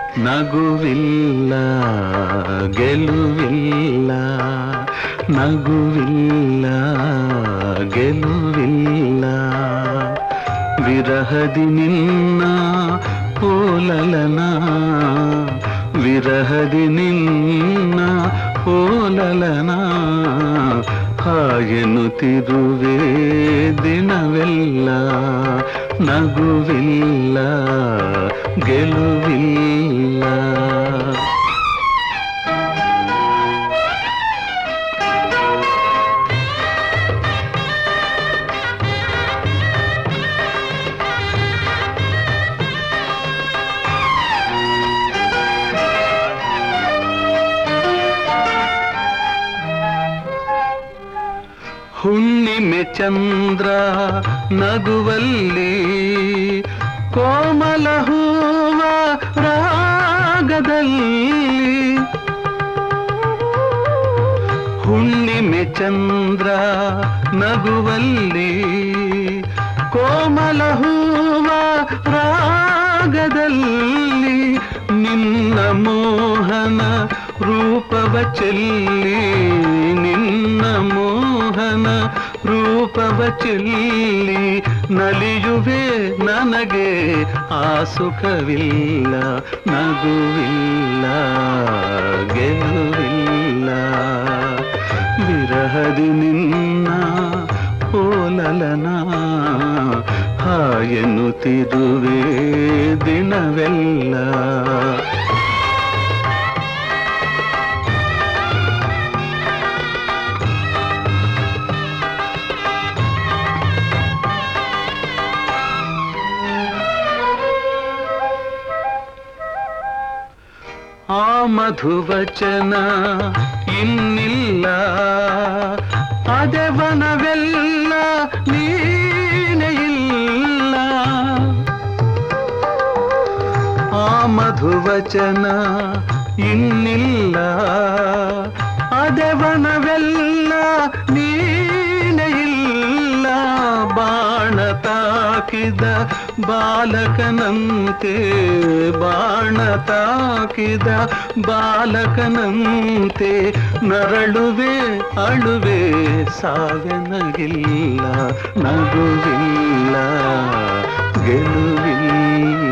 ನಗುವಿಲ್ಲ ಗೆಲುವಿಲ್ಲ ನಗುವಿಲ್ಲ ಗೆಲುವಿಲ್ಲ ವಿರಹದಿ ನಿನ್ನ ಪೋಲಲನ ವಿರಹದಿ ನಿನ್ನ ಪೋಲಲನ ಹಾಗೆನ್ನುತ್ತಿರುವೆ ದಿನವೆಲ್ಲ ನಗುವಿಲ್ಲ ಗೆಲುವಿಲ್ಲ ಹುಣ್ಣಿಮೆ ಚಂದ್ರ ನಗುವಲ್ಲಿ ಕೋಮಲ ಹೂವ ರಾಗದಲ್ಲಿ ಹುಣ್ಣಿಮೆ ಚಂದ್ರ ನಗುವಲ್ಲಿ ಕೋಮಲ ಹೂವ ರಾಗದಲ್ಲಿ ನಿನ್ನ ಮೋಹನ ರೂಪವ ಚೆಲ್ಲಿ ನಿನ್ನ ಮೋಹನ ರೂಪವ ಚೆಲ್ಲಿ ನಲಿಯುವೆ ನನಗೆ ಆ ಸುಖವಿಲ್ಲ ನಗುವಿಲ್ಲ ಗೆಲುವಿಲ್ಲ ವಿರಹದಿ ನಿನ್ನ ಪೋಲಲನ ಹಾಯೆನ್ನುತ್ತಿರುವೆ ದಿನವೆಲ್ಲ ಆ ಮಧುವಚನ ಇನ್ನಿಲ್ಲ ಅದವನವೆಲ್ಲ ನೀನೇ ಇಲ್ಲ ಆ ಮಧುವಚನ ಇನ್ನಿಲ್ಲ ಅದವನವೆಲ್ಲ ನೀನೇ ಇಲ್ಲ ಬಾಣ ತಾಕಿದ ಬಾಲಕನಂತೆ ಬಾಣ ತಾಕಿದ ಬಾಲಕನಂತೆ ನರಳುವೆ ಅಳುವೆ ಸಾವೆನಗಿಲ್ಲ ನಗುವಿಲ್ಲ ಗೆಲುವಿಲ್ಲ